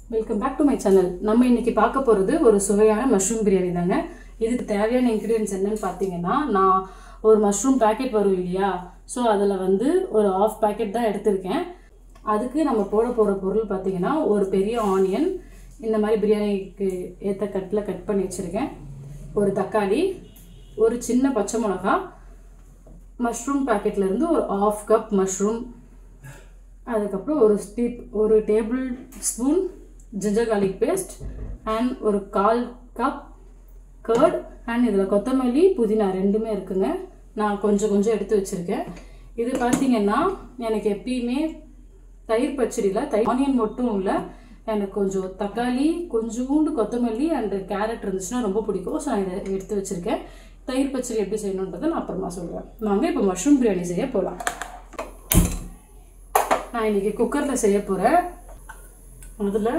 welcome back to my channel நம்ம இன்னைக்கு பார்க்க போகிறது ஒரு சுவையான மஷ்ரூம் பிரியாணி தாங்க இதுக்கு தேவையான இன்க்ரீடியன்ஸ் என்னன்னு பார்த்தீங்கன்னா நான் ஒரு மஷ்ரூம் பேக்கெட் வரும் இல்லையா ஸோ அதில் வந்து ஒரு ஆஃப் பேக்கெட் தான் எடுத்திருக்கேன் அதுக்கு நம்ம போட போகிற பொருள் பார்த்தீங்கன்னா ஒரு பெரிய ஆனியன் இந்த மாதிரி பிரியாணிக்கு ஏற்ற கட்டில் கட் பண்ணி வச்சுருக்கேன் ஒரு தக்காளி ஒரு சின்ன பச்சை மிளகா மஷ்ரூம் பேக்கெட்லேருந்து ஒரு ஆஃப் கப் மஷ்ரூம் அதுக்கப்புறம் ஒரு ஸ்டீப் ஒரு tablespoon ginger garlic paste and ஒரு கால் கப் கர்ட் அண்ட் இதில் கொத்தமல்லி புதினா ரெண்டுமே இருக்குங்க நான் கொஞ்சம் கொஞ்சம் எடுத்து வச்சுருக்கேன் இது பார்த்தீங்கன்னா எனக்கு எப்பயுமே தயிர் பச்சடியில் தயிர் ஆனியன் மட்டும் இல்லை எனக்கு கொஞ்சம் தக்காளி கொஞ்சோண்டு கொத்தமல்லி அண்ட் கேரட் இருந்துச்சுன்னா ரொம்ப பிடிக்கும் ஸோ நான் இதை எடுத்து வச்சுருக்கேன் தயிர் பச்சடி எப்படி செய்யணுன்றதை நான் அப்புறமா சொல்கிறேன் வாங்க இப்போ மஷ்ரூம் பிரியாணி செய்ய போகலாம் நான் இன்னைக்கு குக்கரில் செய்ய போகிறேன் அதில்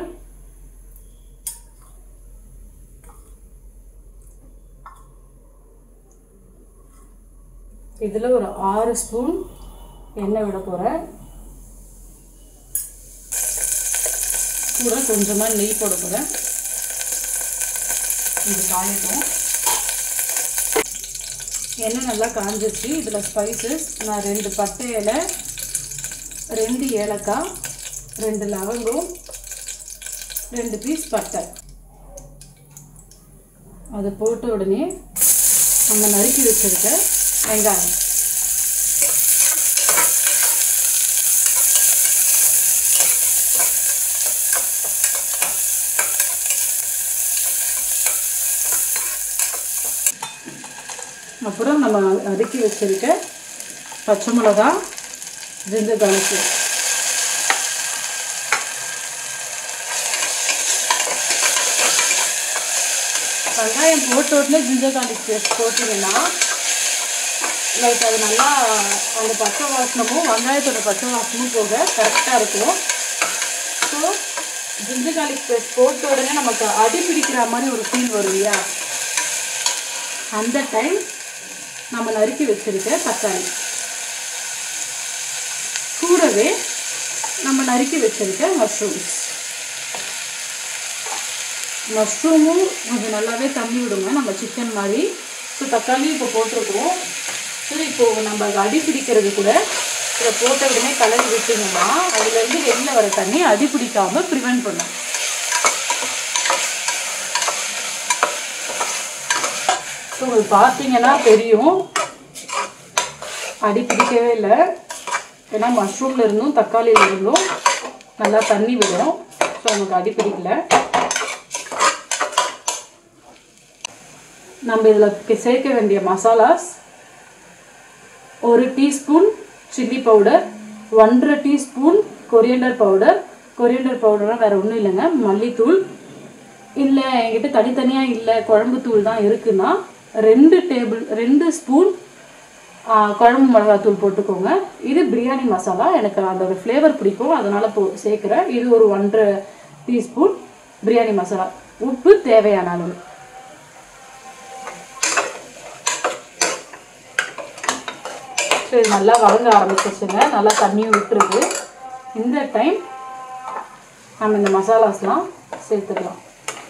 இதில் ஒரு ஆறு ஸ்பூன் எண்ணெய் விட போகிறேன் கூட கொஞ்சமாக நெய் போட போகிறேன் இது காயட்டும் எண்ணெய் நல்லா காஞ்சிச்சு இதில் ஸ்பைசஸ் நான் ரெண்டு பட்டை இலை ரெண்டு ஏலக்காய் ரெண்டு லவங்கம் ரெண்டு பீஸ் பட்டை அதை போட்ட உடனே நம்ம நறுக்கி வச்சிருக்க வெங்காயம் அப்புறம் நம்ம நறுக்கி வச்சிருக்க பச்சை மிளகா ஜிஞ்சர் garlic வெங்காயம் போட்ட உடனே ஜிஞ்சர் garlic பேஸ்ட் போட்டிங்கன்னா லைக் அது நல்லா அந்த பச்சை வாசனமும் வெங்காயத்தோட பச்சை வாசனமும் போக கரெக்டாக இருக்கும் ஸோ ஜிஞ்சர் garlic பேஸ்ட் போட்ட உடனே நமக்கு அடி பிடிக்கிற மாதிரி ஒரு ஃபீல் வரும் இல்லையா அந்த டைம் நம்ம நறுக்கி வச்சிருக்க தக்காளி கூடவே நம்ம நறுக்கி வச்சிருக்க மஷ்ரூம்ஸ் மஷ்ரூமும் கொஞ்சம் நல்லாவே தண்ணி விடுங்க நம்ம சிக்கன் மாதிரி ஸோ தக்காளி இப்போ போட்டிருக்கோம் ஸோ இப்போ நம்ம அதை அடி பிடிக்கிறது கூட இதை போட்ட உடனே கலரி விட்டிங்கன்னா அதுலேருந்து வெளில வர தண்ணி அடி பிடிக்காம ப்ரிவென்ட் பண்ணும் ஸோ உங்களுக்கு பார்த்தீங்கன்னா தெரியும் அடி பிடிக்கவே இல்லை ஏன்னா மஷ்ரூம்ல இருந்தும் தக்காளியில இருந்தும் நல்லா தண்ணி விடும் ஸோ நமக்கு அடி பிடிக்கல நம்ம இதில் சேர்க்க வேண்டிய மசாலாஸ் ஒரு டீஸ்பூன் சில்லி பவுடர் ஒன்றரை டீஸ்பூன் கொரியண்டர் பவுடர் கொரியண்டர் பவுடர்னால் வேறு ஒன்றும் இல்லைங்க மல்லித்தூள் இல்லை என்கிட்ட தனித்தனியாக இல்லை குழம்பு தூள் தான் இருக்குன்னா ரெண்டு டேபிள் ரெண்டு ஸ்பூன் குழம்பு மிளகாத்தூள் போட்டுக்கோங்க இது பிரியாணி மசாலா எனக்கு அதோட ஃப்ளேவர் பிடிக்கும் அதனால் போ சேர்க்குறேன் இது ஒரு ஒன்றரை டீஸ்பூன் பிரியாணி மசாலா உப்பு தேவையான அளவு ஸோ இது நல்லா வதங்க ஆரம்பிச்சிச்சுங்க நல்லா தண்ணியும் விட்டுருக்கு இந்த டைம் நம்ம இந்த மசாலாஸ்லாம் சேர்த்துக்கலாம்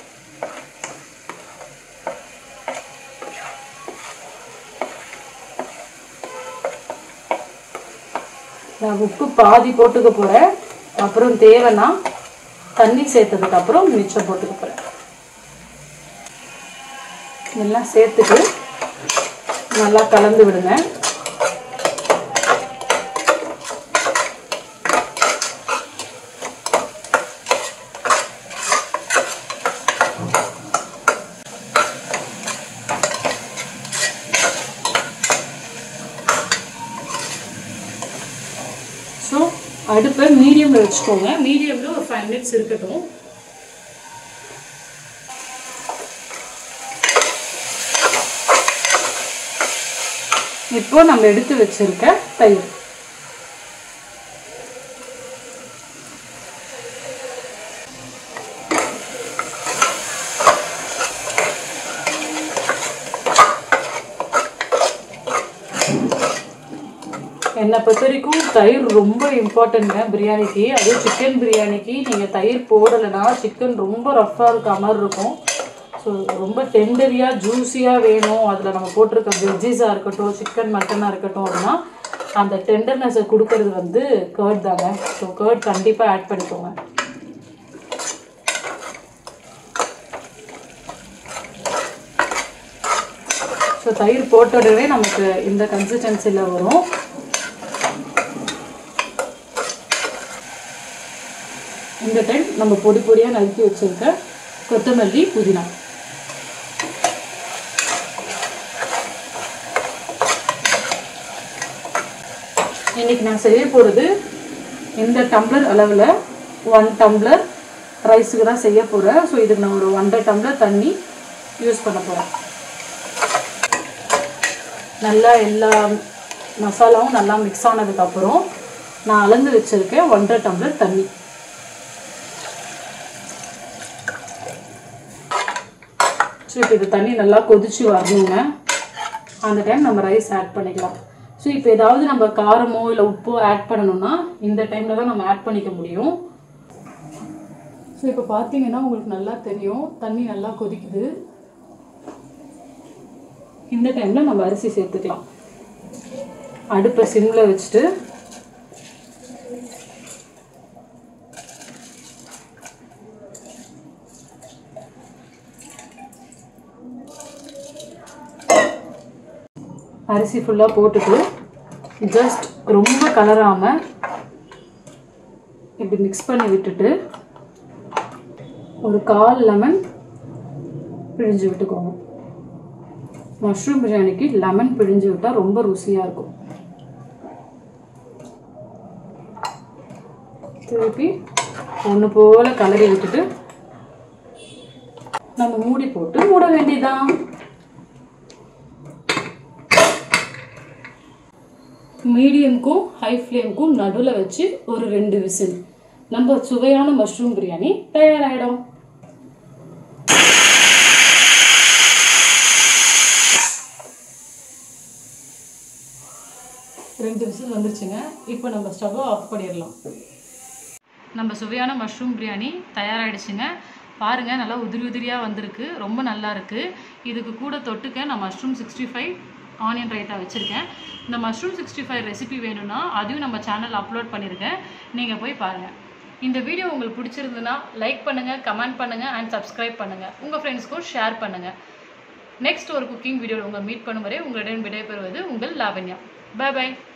நான் உப்பு பாதி போட்டுக்க போகிறேன் அப்புறம் தேவைன்னா தண்ணி சேர்த்ததுக்கு அப்புறம் மிச்சம் போட்டுக்க போகிறேன் எல்லாம் சேர்த்துட்டு நல்லா கலந்து விடுங்க ஸோ அடுப்பை மீடியமில் வச்சுக்கோங்க மீடியமில் ஒரு ஃபைவ் மினிட்ஸ் இருக்கட்டும் இப்போ நம்ம எடுத்து வச்சிருக்க தயிர் என்னை பொறுத்த வரைக்கும் தயிர் ரொம்ப இம்பார்ட்டன்ட்ங்க பிரியாணிக்கு அதுவும் சிக்கன் பிரியாணிக்கு நீங்கள் தயிர் போடலைன்னா சிக்கன் ரொம்ப ரஃப்பாக இருக்க மாதிரி இருக்கும் ஸோ ரொம்ப டெண்டரியாக ஜூஸியாக வேணும் அதில் நம்ம போட்டிருக்க வெஜ்ஜீஸாக இருக்கட்டும் சிக்கன் மட்டனாக இருக்கட்டும் அப்படின்னா அந்த டெண்டர்னஸை கொடுக்கறது வந்து கேர்ட் தாங்க ஸோ கேர்ட் கண்டிப்பாக ஆட் பண்ணிக்கோங்க ஸோ தயிர் போட்ட உடனே நமக்கு இந்த கன்சிஸ்டன்சியில் வரும் இந்த டைம் நம்ம பொடி பொடியாக நறுக்கி வச்சிருக்க கொத்தமல்லி புதினா இன்னைக்கு நான் செய்ய போகிறது இந்த டம்ளர் அளவில் ஒன் டம்ளர் ரைஸுக்கு தான் செய்ய போகிறேன் ஸோ இதுக்கு நான் ஒரு ஒன்றரை டம்ளர் தண்ணி யூஸ் பண்ண போகிறேன் நல்லா எல்லா மசாலாவும் நல்லா மிக்ஸ் ஆனதுக்கப்புறம் நான் அளந்து வச்சுருக்கேன் ஒன்றரை டம்ளர் தண்ணி ஸோ இப்போ இது தண்ணி நல்லா கொதிச்சு வரணுங்க அந்த டைம் நம்ம ரைஸ் ஆட் பண்ணிக்கலாம் ஸோ இப்போ ஏதாவது நம்ம காரமோ இல்லை உப்போ ஆட் பண்ணணும்னா இந்த டைமில் தான் நம்ம ஆட் பண்ணிக்க முடியும் ஸோ இப்போ பார்த்தீங்கன்னா உங்களுக்கு நல்லா தெரியும் தண்ணி நல்லா கொதிக்குது இந்த டைமில் நம்ம அரிசி சேர்த்துக்கலாம் அடுப்பை சிம்மில் வச்சுட்டு அரிசி ஃபுல்லாக போட்டுட்டு ஜஸ்ட் ரொம்ப கலராமல் இப்படி மிக்ஸ் பண்ணி விட்டுட்டு ஒரு கால் லெமன் பிழிஞ்சு விட்டுக்கோங்க மஷ்ரூம் பிரியாணிக்கு லெமன் பிழிஞ்சு விட்டால் ரொம்ப ருசியாக இருக்கும் திருப்பி ஒன்று போல் கலரி விட்டுட்டு நம்ம மூடி போட்டு மூட வேண்டியதான் மீடியம்க்கும் ஹை ஃப்ளேம்க்கும் நடுவில் வச்சு ஒரு ரெண்டு விசில் நம்ம சுவையான மஷ்ரூம் பிரியாணி தயாராகிடும் ரெண்டு விசில் வந்துருச்சுங்க இப்போ நம்ம ஸ்டவ்வை ஆஃப் பண்ணிடலாம் நம்ம சுவையான மஷ்ரூம் பிரியாணி தயாராகிடுச்சுங்க பாருங்கள் நல்லா உதிரி உதிரியாக வந்திருக்கு ரொம்ப நல்லா இருக்குது இதுக்கு கூட தொட்டுக்க நான் mushroom sixty five onion raita வச்சுருக்கேன் இந்த மஷ்ரூம் சிக்ஸ்டி ஃபைவ் ரெசிபி வேணும்னா அதையும் நம்ம சேனல் அப்லோட் பண்ணியிருக்கேன் நீங்கள் போய் பாருங்கள் இந்த வீடியோ உங்களுக்கு பிடிச்சிருந்துன்னா லைக் பண்ணுங்கள் கமெண்ட் பண்ணுங்கள் அண்ட் சப்ஸ்கிரைப் பண்ணுங்கள் உங்கள் ஃப்ரெண்ட்ஸ்க்கும் ஷேர் பண்ணுங்கள் நெக்ஸ்ட் ஒரு குக்கிங் வீடியோவில் உங்களை மீட் பண்ணும் வரை உங்களிடம் விடைபெறுவது உங்கள் லாவண்யா பை பை